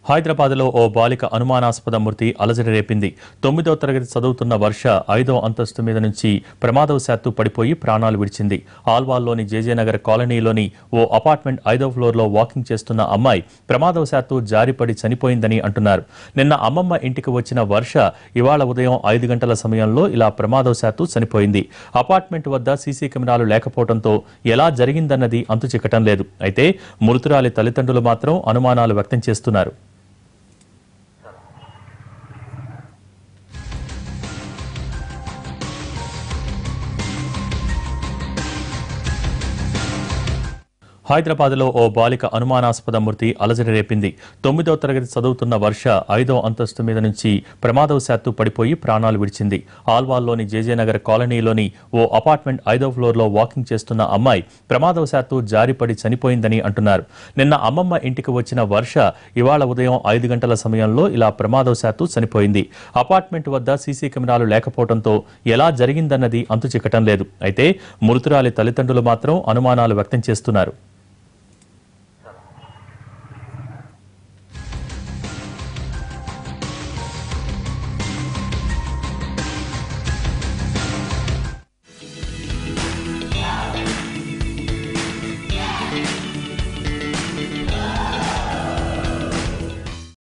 హైదరాబాద్లో ఓ బాలిక అనుమానాస్పద మృతి అలజడి రేపింది తొమ్మిదవ తరగతి చదువుతున్న వర్ష ఐదో అంతస్తు మీద నుంచి ప్రమాదవశాత్తు పడిపోయి ప్రాణాలు విడిచింది ఆల్వాల్లోని జేజేనగర్ కాలనీలోని ఓ అపార్ట్మెంట్ ఐదో ఫ్లోర్లో వాకింగ్ చేస్తున్న అమ్మాయి ప్రమాదవశాత్తు జారిపడి చనిపోయిందని అంటున్నారు నిన్న అమ్మమ్మ ఇంటికి వచ్చిన వర్ష ఇవాళ ఉదయం ఐదు గంటల సమయంలో ఇలా ప్రమాదవశాత్తు చనిపోయింది అపార్ట్మెంట్ వద్ద సీసీ కెమెరాలు లేకపోవడంతో ఎలా జరిగిందన్నది అంతు చిక్కటం లేదు అయితే మృతురాలి తల్లిదండ్రులు మాత్రం అనుమానాలు వ్యక్తం చేస్తున్నారు హైదరాబాద్లో ఓ బాలిక అనుమానాస్పద మృతి అలజడి రేపింది తొమ్మిదవ తరగతి చదువుతున్న వర్ష ఐదో అంతస్తు మీద నుంచి ప్రమాదవశాత్తు పడిపోయి ప్రాణాలు విడిచింది ఆల్వాల్లోని జేజేనగర్ కాలనీలోని ఓ అపార్ట్మెంట్ ఐదో ఫ్లోర్లో వాకింగ్ చేస్తున్న అమ్మాయి ప్రమాదవశాత్తు జారిపడి చనిపోయిందని అంటున్నారు నిన్న అమ్మమ్మ ఇంటికి వచ్చిన వర్ష ఇవాళ ఉదయం ఐదు గంటల సమయంలో ఇలా ప్రమాదవశాత్తు చనిపోయింది అపార్ట్మెంట్ వద్ద సీసీ కెమెరాలు లేకపోవడంతో ఎలా జరిగిందన్నది అంతు చిక్కటం లేదు అయితే మృతురాలి తల్లిదండ్రులు మాత్రం అనుమానాలు వ్యక్తం చేస్తున్నారు